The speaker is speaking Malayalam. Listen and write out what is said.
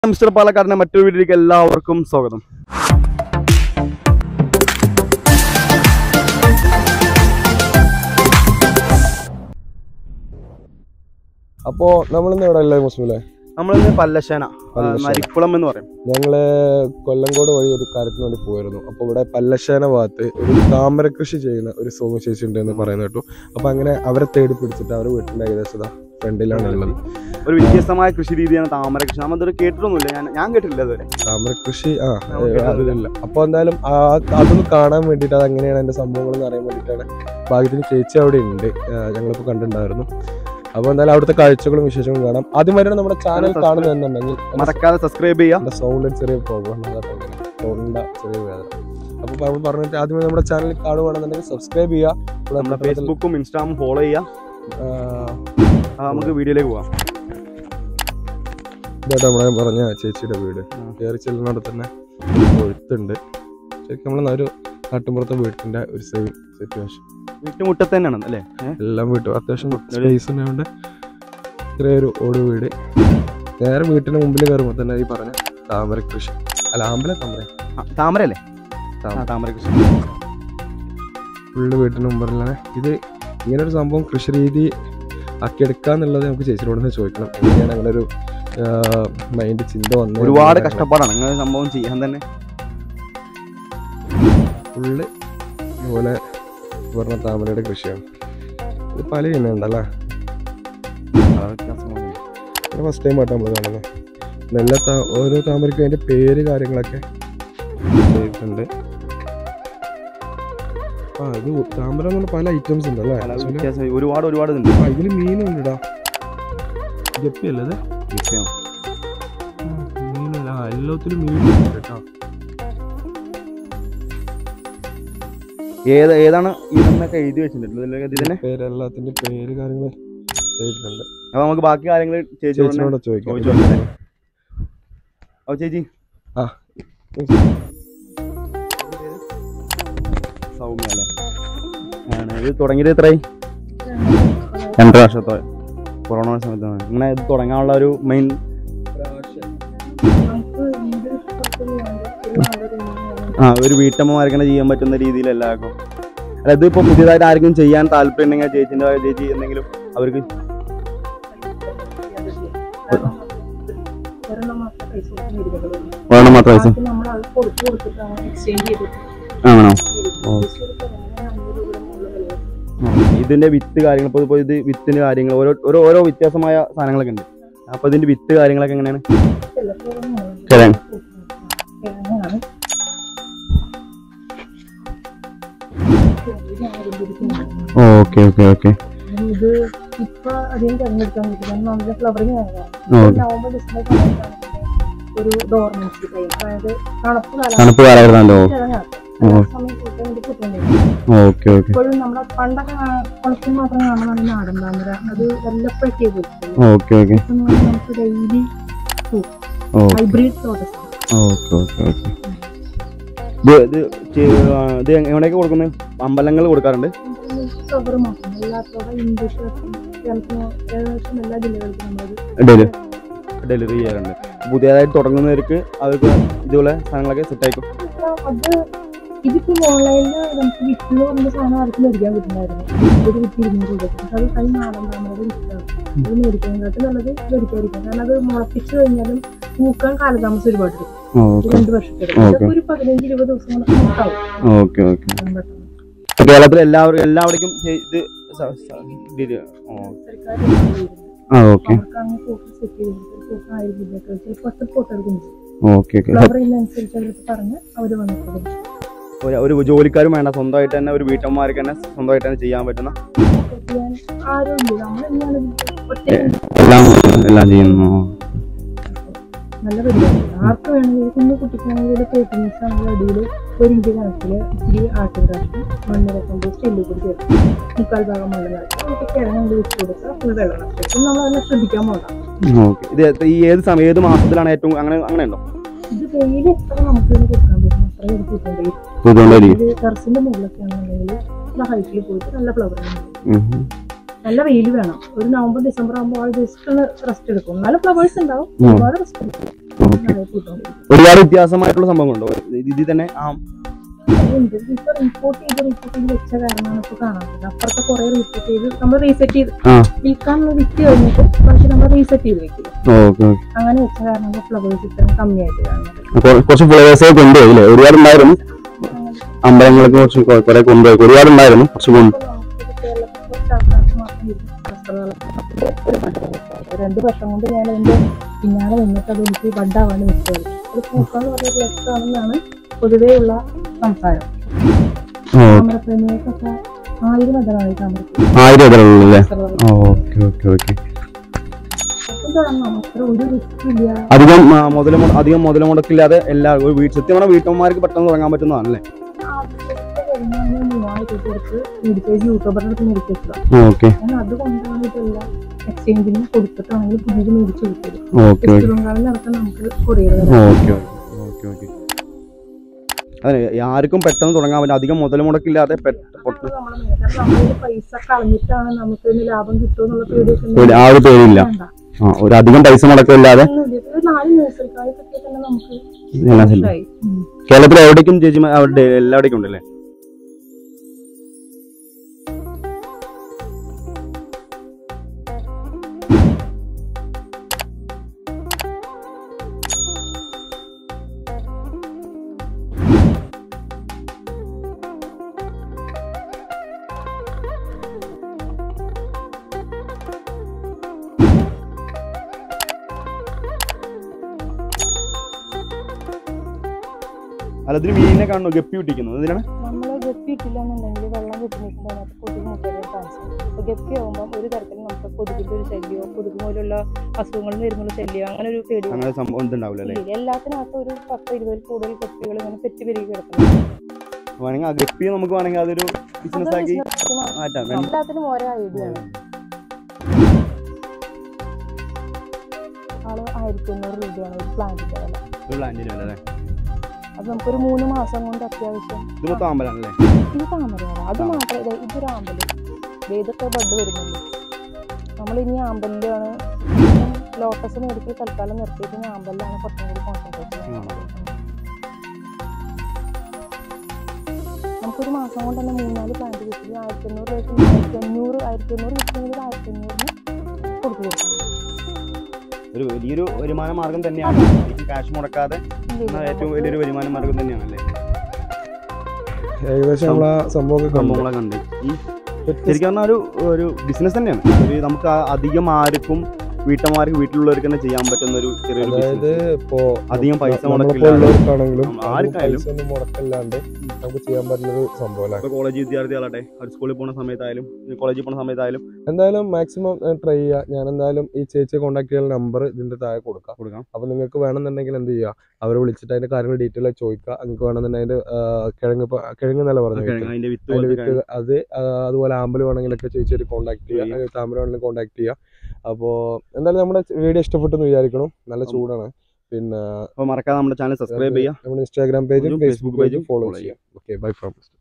മിസ്റ്റർ പാലക്കാടിന്റെ മറ്റൊരു വീഡിയോയിലേക്ക് എല്ലാവർക്കും സ്വാഗതം അപ്പോ നമ്മളിന്ന് ഇവിടെ അല്ലേ മുസ്ലിം നമ്മളിന്ന് പല്ലശ്ശേന ആ, പല്ലശ്ശേന. നരിക്കുളം എന്ന് പറയും ഞങ്ങള് കൊല്ലങ്കോട് വഴി ഒരു കാര്യത്തിന് വേണ്ടി പോയിരുന്നു അപ്പൊ ഇവിടെ പല്ലശ്ശേന ഭാഗത്ത് ഒരു താമര കൃഷി ചെയ്യുന്ന ഒരു സോമ ചേച്ചി ഉണ്ട് എന്ന് പറയുന്നത് കേട്ടു അപ്പൊ അങ്ങനെ അവരെ തേടി പിടിച്ചിട്ട് അവർ വീട്ടിന്റെ ഏകദേശം ഫ്രണ്ടിലാണ് ഉള്ളത് ഒരു വ്യത്യസ്തമായ കൃഷി രീതിയാണ് താമര കൃഷി നമ്മൾ ഇതൊരു കേട്ടിട്ടൊന്നുമില്ല ഞാൻ ഞാൻ കേട്ടിട്ടില്ല ഇതുവരെ താമര കൃഷി ആ നമുക്ക് ഏ, അതിലില്ല അപ്പൊ എന്തായാലും ആ അതൊന്ന് കാണാൻ വേണ്ടിയിട്ട് അത് എങ്ങനെയാണ് അതിന്റെ സംഭവങ്ങൾ എന്ന് അറിയാൻ വേണ്ടിയിട്ടാണ് ഭാഗ്യത്തിന് ചേച്ചി അവിടെ ഉണ്ട് ആ, ഞങ്ങളിപ്പോ കണ്ടിട്ടുണ്ടായിരുന്നു അപ്പൊ എന്തായാലും അവിടുത്തെ കാഴ്ചകളും വിശേഷങ്ങളും കാണാം ആദ്യം വരെ നമ്മുടെ ചാനൽ Subscribe- കാണുന്നുണ്ടെങ്കിൽ മറക്കാതെ സബ്സ്ക്രൈബ് ചെയ്യാം എന്റെ സൗണ്ടിൽ ചെറിയ പ്രോബ്ലം തൊണ്ട ചെറിയ വേദന അപ്പൊ നമ്മൾ പറഞ്ഞിട്ട് ആദ്യമേ നമ്മുടെ ചാനൽ കാണുകയാണെന്നുണ്ടെങ്കിൽ സബ്സ്ക്രൈബ് ചെയ്യുക ഇവിടെ നമ്മുടെ നമ്മുടെ ഫേസ്ബുക്കും ഇൻസ്റ്റാഗ്രാമും ഫോളോ ചെയ്യാം ആ, ആ, നമുക്ക് വീഡിയോയിലേക്ക് പോവാം ഇതായിട്ട് നമ്മളെ പറഞ്ഞ ചേച്ചിയുടെ വീട് ആ. കയറി ചെല്ലുന്നിടത്ത് തന്നെ കൊഴുത്തുണ്ട് ശരിക്കും നമ്മൾ ഒരു നാട്ടുമ്പുറത്തെ വീട്ടിന്റെ ഒരു സെയിം സിറ്റുവേഷൻ വീട്ടുമുറ്റത്ത് തന്നെയാണ് അല്ലേ ഏ? എല്ലാം വീട്ടു അത്യാവശ്യം സ്പേസ് ഉണ്ടായതുകൊണ്ട് ചെറിയൊരു ഓട് വീട് നേരെ വീട്ടിന് മുമ്പിൽ കയറുമ്പോൾ തന്നെ ഈ പറഞ്ഞ താമര കൃഷി അല്ല ആമ്പല താമര ആ, താമര അല്ലേ താമര. ആ, താമര കൃഷി ഫുള്ള് വീട്ടിന് മുമ്പിലാണ് ഇത് ഇങ്ങനെ ഒരു സംഭവം കൃഷി രീതി ആക്കിയെടുക്കാന്നുള്ളത് നമുക്ക് ചേച്ചിയോട് തന്നെ ചോദിക്കണം എങ്ങനെയാണ് അങ്ങനെ ഒരു മൈൻഡ് ചിന്ത വന്നത് ഒരുപാട് കഷ്ടപ്പാടാണ് അങ്ങനെ ഒരു സംഭവം ചെയ്യാൻ തന്നെ ഫുള്ള് ഇതുപോലെ പറഞ്ഞ താമരയുടെ കൃഷിയാണ് ഇത് പല ഇനം ഉണ്ടല്ലേ ആ, വ്യത്യാസങ്ങളൊന്നും ഇല്ല. ഫസ്റ്റ് ടൈം ആയിട്ട് നമ്മൾ കാണുന്നത് പിന്നെ എല്ലാ താ- ഓരോ താമരയ്ക്കും അതിന്റെ പേര് കാര്യങ്ങളൊക്കെ ചെയ്തിട്ടുണ്ട് ആ ഇത് താമര എന്ന് പറഞ്ഞ പല ഐറ്റംസ് ഉണ്ടല്ലേ പല ആക്ച്വലി വ്യത്യാസം ഒരുപാട് ഒരുപാട് ഇതുണ്ട് ആ ഇതിൽ മീനും ഉണ്ടടാ ഗപ്പിയല്ലേ ഇത് വിഷയം. മീനല്ല ആ എല്ലാത്തിലും മീനുണ്ട് കേട്ടോ ഏത് ഏതാണ് ഇതെന്നൊക്കെ എഴുതി വെച്ചിട്ടുണ്ട് ഇതിലൊക്കെ ഇതിനെ പേര് എല്ലാത്തിന്റെ പേര് കാര്യങ്ങൾ ചെയ്തിട്ടുണ്ട് അപ്പൊ നമുക്ക് ബാക്കി കാര്യങ്ങൾ ചേച്ചിയോട് തന്നെ ചേച്ചിനോട് ചോദിക്കാം ചോദിച്ചു നോക്കാം. അപ്പൊ ചേച്ചി ആ സൗമ്യ അല്ലേ ആണ് ഇത് തുടങ്ങിയത് എത്രയായി രണ്ടര വർഷത്തോ കൊറോണ സമയത്താണ് ഇങ്ങനെ ഇത് തുടങ്ങാനുള്ള ഒരു മെയിൻ ആ ഒരു വീട്ടമ്മമാർക്ക് തന്നെ ചെയ്യാൻ പറ്റുന്ന രീതിയിൽ എല്ലാവർക്കും അല്ല ഇതിപ്പോ പുതിയതായിട്ട് ആർക്കും ചെയ്യാൻ താല്പര്യം ഉണ്ടെങ്കിൽ ചേച്ചിന്റെ ചേച്ചി എന്തെങ്കിലും അവർക്ക് വേണം മാത്രം പൈസ നമ്മൾ അത് കൊടുത്തു കൊടുത്തിട്ടാണ് എക്സ്ചേഞ്ച് ചെയ്തിട്ട് ആണോ പൈസ കൊടുത്ത് അങ്ങനെ അഞ്ഞൂറ് രൂപയുടെ മുകളിൽ വില ഇതിന്റെ വിത്ത് കാര്യങ്ങൾ ഇപ്പോൾ ഇപ്പോൾ ഇത് വിത്തിന്റെ കാര്യങ്ങൾ ഓരോ ഓരോ ഓരോ വ്യത്യാസമായ സാധനങ്ങളൊക്കെ ഉണ്ട് അപ്പൊ ഇതിന്റെ വിത്ത് കാര്യങ്ങളൊക്കെ എങ്ങനെയാണ് ചിലപ്പോൾ കിഴങ്ങ്. കിഴങ്ങാണ് ഓക്കെ ഓക്കെ ഓക്കെ ഇത് ഇപ്പൊ അധികം തിരഞ്ഞെടുക്കാൻ പറ്റില്ല നമ്മുടെ ഫ്ലവറിങ് ഓക്കെ നവംബർ ഡിസംബർ സമയത്താണ് ഒരു ഡോർമൻസി ടൈം അതായത് തണുപ്പ് കാലം തണുപ്പ് കാലഘട്ടമല്ലോ കിഴങ്ങാക്കും ഓ. സമയത്ത് ഇത് കിട്ടുന്നില്ല ഓക്കെ ഓക്കെ ഇപ്പോഴും നമ്മുടെ പണ്ടൊക്കെ കുളത്തിൽ മാത്രം കാണുന്നതാണ് നാടൻ താമര അത് വല്ലപ്പോഴൊക്കെ പോയിട്ടുള്ളൂ ഓക്കെ ഓക്കെ ഇപ്പം എന്ന് പറഞ്ഞാൽ നമുക്ക് daily okay hybrid thoughts okay okay okay ഇത് ഇത് ചെ- ആ, ഇത് എവിടെയൊക്കെ കൊടുക്കുന്നത് അമ്പലങ്ങൾ കൊടുക്കാറുണ്ട് ഫ്ലവർ മാത്രം എല്ലാത്തോടെ ഇംഗ്ലീഷ് കേരളത്തിന് ഏകദേശം എല്ലാ ജില്ലകൾക്കും നമ്മളത് ഡെലി ഡെലിവറി ചെയ്യാറുണ്ട് പുതിയതായിട്ട് തുടങ്ങുന്നവർക്ക് അവർക്ക് ഇതുപോലെ സാധനങ്ങളൊക്കെ സെറ്റ് ആയിക്കും ഇപ്പൊ അത് ഇതിപ്പോ ഓൺലൈനിൽ നമുക്ക് വിറ്റിന്ന് പറഞ്ഞ സാധനം ആർക്കും മേടിക്കാൻ കിട്ടുന്നായിരുന്നു ഒരു വിറ്റ് ഇരുന്നൂറ് രൂപ പക്ഷെ അത് കൈ നാടൻ താമരയുടെ വിറ്റാണ് അത് മേടിക്കാനായിട്ട് നല്ലത് മേടിക്കാതിരിക്കാം കാരണം അത് മുളപ്പിച്ച് കഴിഞ്ഞാലും പൂക്കാൻ കാലതാമസം ഒരുപാട് എടുക്കും ഒരു ഓക്കെ രണ്ട് വർഷത്തേക്ക് ഇതൊക്കെ ഒരു പതിനഞ്ച് ഇരുപത് ദിവസം കൊണ്ട് പൂക്കാവും ഓക്കെ ഓക്കെ പെട്ടെന്ന് കേരളത്തിൽ എല്ലാവരും എല്ലാവിടേക്കും ചെയ്- ഇത് സ- സ- ഇത് ഓ. സർക്കാർ ചെയ്യുന്നു. ആ ഓക്കെ അവർക്ക് അങ്ങ് ഫോട്ടോ സെറ്റ് ചെയ്ത് ഫോട്ടോ ആയിരം രൂപയൊക്കെ ചിലപ്പോൾ പത്ത് ഫോട്ടോ എടുക്കും ഓക്കെ ഓക്കെ ഫ്ലവർ ഇതിനനുസരിച്ച് അവർക്ക് പറഞ്ഞ് അവർ വന്നിട്ട് ഒരു- ഒരു ജോലിക്കാരും വേണ്ട സ്വന്തമായിട്ട് തന്നെ ഒരു വീട്ടമ്മമാർക്ക് തന്നെ സ്വന്തമായിട്ട് തന്നെ ചെയ്യാൻ പറ്റുന്ന ചെയ്യാൻ ആരും ഇല്ല നമ്മൾ തന്നെയാണ് ഒറ്റ എല്ലാം എല്ലാം ചെയ്യുന്നു നല്ല പരിപാടിയാണ് ആർക്ക് വേണമെങ്കിൽ കുഞ്ഞു കുട്ടിക്കാണെങ്കിൽ പേറ്റിങ്സ് ആണെങ്കിൽ അടിയിൽ ഒരു ഇഞ്ച് കണക്കിൽ ഇച്ചിരി ആട്ടിൻ കാഷ്ടി മണ്ണിര കമ്പോസ്റ്റ് എല്ലുപൊടി ചേർത്ത് മുക്കാൽ ഭാഗം മണ്ണ് നിറച്ച് നമുക്ക് കിഴങ്ങ് വെച്ച് കൊടുക്കുക ഫുൾ വെള്ളം നിറച്ചിട്ട് നമ്മൾ അതിനെ ശ്രദ്ധിക്കാൻ പോകണം ഓക്കെ ഇത് എത്ര- ഈ ഏത് സമയം ഏത് മാസത്തിലാണ് ഏറ്റവും അങ്ങനെ അങ്ങനെ ഉണ്ടോ ഇത് വെയിൽ എത്ര നമുക്ക് ഇതിന് കൊടുക്കാൻ പറ്റും അത്ര ഇത് കൂട്ടേണ്ടി ഇതുകൊണ്ടായിരിക്കും ഇത് ടെറസിന്റെ മുകളിലൊക്കെ ആണെന്നുണ്ടെങ്കിൽ നല്ല ഹൈറ്റിൽ പോയിട്ട് നല്ല ഫ്ലവർ നല്ല വെയിൽ വേണം ഒരു നവംബർ ഡിസംബർ ആകുമ്പോൾ ആൾ ജസ്റ്റ് ഒന്ന് റെസ്റ്റ് എടുക്കും നല്ല ഫ്ലവേഴ്സ് ഉണ്ടാവും ഉം. ഒരുപാട് റെസ്റ്റ് എടുക്കും നമുക്ക് കിട്ടുന്നത് ഒരുപാട് വ്യത്യാസമായിട്ടുള്ള സംഭവങ്ങളുണ്ടോ ഇതിൽ തന്നെ ആ അതുണ്ട് ഇപ്പൊ റിപ്പോർട്ട് ചെയ്ത് റിപ്പോർട്ട് ചെയ്ത് വെച്ച കാരണമാണ് ഇപ്പൊ കാണാൻ പറ്റുന്നത് അപ്പുറത്തെ കുറെ റിപ്പോർട്ട് ചെയ്ത് നമ്മൾ റീസെറ്റ് ചെയ്ത് ആ. വിൽക്കാനുള്ള വിറ്റ് കഴിഞ്ഞിട്ട് പക്ഷെ നമ്മൾ റീസെറ്റ് ചെയ്ത് വെക്കില്ല ഓക്കെ ഓക്കെ അങ്ങനെ വെച്ച കാരണം ഫ്ലവേഴ്സ് ഇത്രയും കമ്മിയായിട്ട് കാണുന്നത് കുറച്ച് ഫ്ലേവേഴ്സൊക്കെ കൊണ്ടുപോയി അല്ലേ ഒരുപാട് ഉണ്ടായിരുന്നു അമ്പലങ്ങളൊക്കെ കുറച്ച് കൊ- കുറെ കൊണ്ടുപോയി ഒരുപാട് ഉണ്ടായിരുന്നു കുറച്ച് കൊണ്ട് ഇപ്പൊ നമുക്ക് കേരളത്തിൽ കുറച്ച് ആൾക്കാർക്ക് മാത്രം ഇത് വസ്ത്രധാരണം. രണ്ട് വർഷം കൊണ്ട് ഞാൻ അതിന്റെ പിന്നാലെ നിന്നിട്ട് അത് എനിക്ക് ബഡാവാണ് നിൽക്കുന്നത് ഒരു പൂക്കാന്ന് പറയുന്നത് ലക്ഷമാണെന്നാണ് പൊതുവെയുള്ള സംസാരം താമരപ്രേമികൾക്കൊക്കെ ആയിരം അതിനാണ് ഈ താമരപ്രേമി ആയിരം ഇതിലുള്ളൂ അല്ലേ വസ്ത്രധാരണം. ഓക്കെ ഓക്കെ ഓക്കെ അപ്പം തുടങ്ങാം അത്ര ഒരു റിസ്ക് ഇല്ല അധികം ആ, മുതല് മു- അധികം മുതൽ മുടക്കില്ലാതെ എല്ലാ ഒരു വീട് സത്യം പറഞ്ഞാൽ വീട്ടമ്മമാർക്ക് പെട്ടെന്ന് തുടങ്ങാൻ പറ്റുന്നതാണല്ലേ ആദ്യത്തെ കഴിഞ്ഞാൽ മൂവായിരം രൂപ കൊടുത്ത് മേടിച്ചേച്ച് യൂട്യൂബറിന്റെ അടുത്ത് മേടിച്ചേച്ചതാണ് ഓക്കെ ഞാൻ അതുകൊണ്ടാണ് ഇതെല്ലാം എക്സ്ചേഞ്ചിന് കൊടുത്തിട്ടാണെങ്കിൽ പുതിയത് മേടിച്ച് കൊടുത്തത് ഓക്കെ വെസ്റ്റ് ബംഗാളിൽ നടത്താൻ നമുക്ക് കൊറിയർ തരാം ഓക്കെ ഓക്കെ ഓക്കെ അതെ ആർക്കും പെട്ടെന്ന് തുടങ്ങാൻ പറ്റും അധികം മുതൽ മുടക്കില്ലാതെ പെ- പൊട്ട് നമ്മള് മേടിക്കണം. നമ്മളിത് പൈസ കളഞ്ഞിട്ടാണ് നമുക്ക് ഇതിന് ലാഭം കിട്ടുമെന്നുള്ള പേടിയൊക്കെ പേടി- ആ ഒരു പേരില്ല വേണ്ട. ആ ഒരു അധികം പൈസ മുടക്കില്ലാതെ ഒന്നുമില്ല. ഒരു നാല് നഴ്സറിക്കാരെ പറ്റി തന്നെ നമുക്ക് എല്ലാം ശരി. ഇഷ്ടമായി. ഉം. കേരളത്തിൽ എവിടേക്കും ചേച്ചി അവരുടെ എല്ലാവിടേക്കും ഉണ്ടല്ലേ അല്ല ഇതിന് മീനിനെ കാണുന്നു ഗപ്പി വിട്ടിരിക്കുന്നത് ഇതിനാണ് നമ്മള് ഗപ്പി ഇട്ടില്ല എന്നുണ്ടെങ്കിൽ വെള്ളം കെട്ടി നിൽക്കുമ്പോൾ അതിനകത്ത് കൊതുക് മുട്ടയുടെ ചാൻസ് അപ്പൊ ഗപ്പി ആകുമ്പോൾ ഒരു തരത്തിലും നമുക്ക് കൊതുകിന്റെ ഒരു ശല്യമോ കൊതുക് പോലുള്ള അസുഖങ്ങൾ വരുന്നുള്ള ശല്യം അങ്ങനെ ഒരു പേടി അങ്ങനെ സംഭവം ഇതുണ്ടാവില്ല അല്ലേ ഇല്ല. എല്ലാത്തിനകത്തും ഒരു പത്ത് ഇരുപതിൽ കൂടുതൽ ഗപ്പികൾ ഇങ്ങനെ പെറ്റി പെരുകി കിടക്കുന്നു വേണമെങ്കിൽ ആ ഗപ്പി നമുക്ക് വേണമെങ്കിൽ അതൊരു ബിസിനസ് ആക്കി മാറ്റാം വേണ്ട- എല്ലാത്തിനും ഓരോ ഐഡിയ ആണ് ആള് ആയിരത്തി അഞ്ഞൂറ് രൂപയാണ് ഒരു പ്ലാന്റിന്റെ വില ഒരു പ്ലാന്റിന് അല്ലേ അത് നമുക്കൊരു മൂന്ന് മാസം കൊണ്ട് അത്യാവശ്യം ഇത് മൊത്തം അമ്പലമാണല്ലേ ഇത് താമരയാണ് അത് മാത്രമേ ഇതൊരു ആമ്പല് ദേ ഇതൊക്കെ ബഡ് വരുന്നുണ്ട് നമ്മൾ ഇനി ആമ്പലിലാണ് ലോട്ടസ് മേടിച്ച് തൽക്കാലം നിർത്തിയിട്ട് ഇനി ആമ്പലിലാണ് കുറച്ചും കൂടി കോൺസെൻട്രേറ്റ് ചെയ്യുന്നത് നമുക്കൊരു മാസം കൊണ്ട് തന്നെ മൂന്നാല് പ്ലാന്റ് കിട്ടി ആയിരത്തി അഞ്ഞൂറ് രൂപയ്ക്ക് ആയിരത്തി അഞ്ഞൂറ് ആയിരത്തി അഞ്ഞൂറ് കിട്ടുമെങ്കിൽ ആയിരത്തി അഞ്ഞൂറിന് കൊടുത്തു കൊടുക്കാം ഒരു വലിയൊരു വരുമാന മാർഗം തന്നെയാണ് കാശ് മുടക്കാതെ ഇല്ല, എന്നാ ഇല്ല, ഏറ്റവും നമുക്ക് വലിയൊരു വരുമാന മാർഗം തന്നെയാണല്ലേ ഏകദേശം നമ്മൾ ആ സംഭവമൊക്കെ കണ്ടു സംഭവങ്ങളെ കണ്ട് ഉം. ശരിക്കും പറഞ്ഞാൽ ഒരു ഒരു ബിസിനസ് തന്നെയാണ് ഒരു നമുക്ക് ആ അധികം ആർക്കും വീട്ടമ്മമാർക്ക് വീട്ടിലുള്ളവർക്ക് തന്നെ ചെയ്യാൻ പറ്റുന്ന ഒരു ചെറിയൊരു അതായത് ബിസിനസ് ഇപ്പോ അധികം പൈസ നമ്മളിപ്പോ മുടക്കില്ലാതെ ഉള്ളവർക്കാണെങ്കിലും ഉം, അധികം ആർക്കായാലും. പൈസ ഒന്നും മുടക്കില്ലാണ്ട് നമുക്ക് ചെയ്യാൻ പറ്റുന്ന ഒരു സംഭവം ഇപ്പൊ കോളേജ് വിദ്യാർത്ഥികളാട്ടെ അവർ സ്കൂളിൽ പോകുന്ന സമയത്തായാലും കോളേജിൽ പോകുന്ന സമയത്തായാലും എന്തായാലും മാക്സിമം ട്രൈ ചെയ്യുക ഞാൻ എന്തായാലും ഈ ചേച്ചിയെ കോൺടാക്ട് ചെയ്യാൻ നമ്പർ ഇതിന്റെ താഴെ കൊടുക്കാം കൊടുക്കാം അപ്പോൾ നിങ്ങൾക്ക് വേണമെന്നുണ്ടെങ്കിൽ എന്ത് ചെയ്യുക അവരെ വിളിച്ചിട്ട് അതിന്റെ കാര്യങ്ങൾ ഡീറ്റെയിൽ ആയി ചോദിക്കുക നിങ്ങൾക്ക് വേണമെന്നുണ്ടെങ്കിൽ അതിന്റെ ആ, കിഴങ്ങ് ഇപ്പൊ കിഴങ്ങ് എന്നല്ല പറഞ്ഞു കിഴങ്ങ് അതിന്റെ വിത്ത് അതിന്റെ പോലത്തെ വിത്ത് അത് ആ, അതുപോലെ ആമ്പൽ വേണമെങ്കിലൊക്കെ ചേച്ചിയായിട്ട് കോൺടാക്ട് ചെയ്യുക താമര വേണമെങ്കിൽ കോൺടാക്ട് ചെയ്യുക അപ്പോൾ എന്തായാലും നമ്മുടെ വീഡിയോ ഇഷ്ടപ്പെട്ടെന്ന് വിചാരിക്കണം നല്ല ചൂടാണ് പിന്നെ അപ്പോൾ മറക്കാതെ നമ്മുടെ ചാനൽ സബ്സ്ക്രൈബ് ചെയ്യുക നമ്മുടെ ഇൻസ്റ്റാഗ്രാം പേജും ഒരു ഫേസ്ബുക്ക് Facebook പേജും page ഫോളോ follow ചെയ്യാം ഓക്കെ ബൈ ഫ്രം